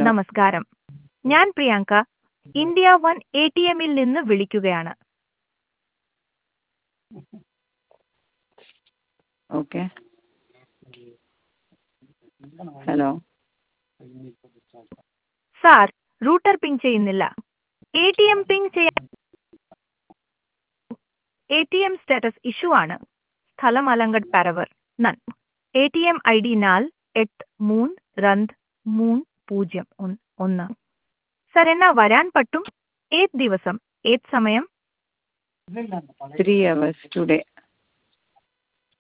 hello നമസ്കാരം ഞാൻ Priyanka India one A T എമ്മിൽ നിന്ന് വിളിക്കുകയാണ് okay hello sir router ping ചെയ്യുന്നില്ല എ ടി എം പിങ് ചെയ്യാൻ A T M status issue ആണ് സ്ഥലം അലങ്കഡ് പരവർ നൻ A T M I D നാൽ എട്ട് മൂന്ന് രണ്ട് മൂന്ന് പൂജ്യം ഒന്ന് ഒന്ന് സർ എന്നാ വരാൻ പറ്റും ഏത് ദിവസം ഏത് സമയം ത്രീ അവേഴ്സ് ടുഡേ